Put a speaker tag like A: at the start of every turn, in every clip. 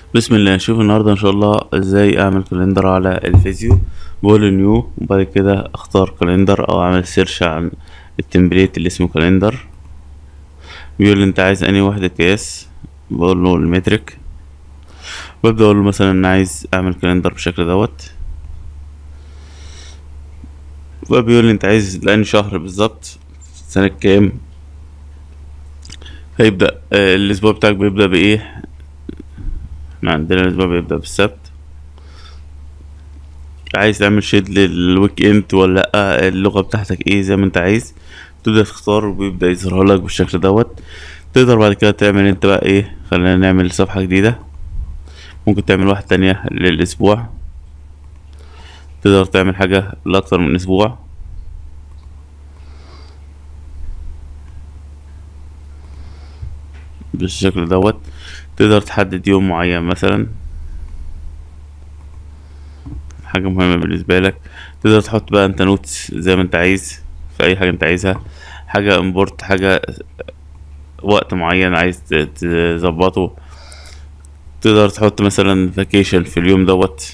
A: بسم الله نشوف النهاردة ان شاء الله ازاي اعمل كالندر على الفيزيو بقول نيو وبعد كده اختار كالندر او اعمل سيرش عن التمبليت اللي اسمه كالندر بيقول لي انت عايز انهي وحدة قياس بقول له المترك ببدأ اقول له مثلا انا عايز اعمل كالندر بالشكل دوت فبيقول لي انت عايز لاني شهر بالظبط سنة كام هيبدأ آه، الاسبوع بتاعك بيبدأ بايه احنا عندنا الاسبوع بيبدأ بالسبت عايز تعمل شيد للويك اند ولا لأ اللغة بتاعتك ايه زي ما انت عايز تبدأ تختار وبيبدأ يظهر لك بالشكل دوت تقدر بعد كده تعمل انت بقى ايه خلينا نعمل صفحة جديدة ممكن تعمل واحدة تانية للأسبوع تقدر تعمل حاجة لأكتر من أسبوع بالشكل دوت تقدر تحدد يوم معين مثلا حاجة مهمة بالنسبة لك تقدر تحط بقى انت نوتس زي ما انت عايز في اي حاجة انت عايزها حاجة امبورت حاجة وقت معين عايز ت- تظبطه تقدر تحط مثلا فاكيشن في اليوم دوت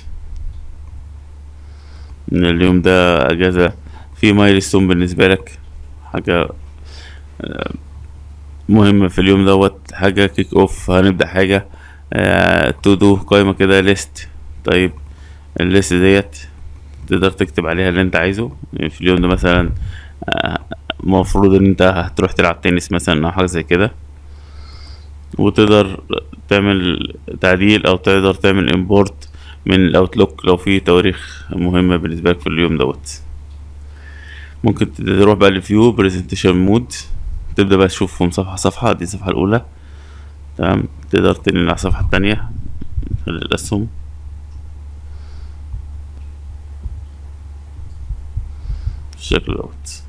A: ان اليوم ده اجازة في مايلستون بالنسبة لك حاجة مهمة في اليوم دوت حاجة كيك اوف هنبدأ حاجة تو دو قائمة كده ليست طيب الليست ديت تقدر تكتب عليها اللي انت عايزه يعني في اليوم ده مثلا آه، مفروض ان انت هتروح تلعب تنس مثلا او حاجة زي كده وتقدر تعمل تعديل او تقدر تعمل امبورت من الاوتلوك لو في تواريخ مهمة بالنسبة لك في اليوم دوت ممكن تروح بقى لفيو برزنتيشن مود تبدأ بقى تشوفهم صفحة صفحة دي الصفحة الأولى تمام تقدر تنقل على الصفحة التانية الأسهم بالشكل دوت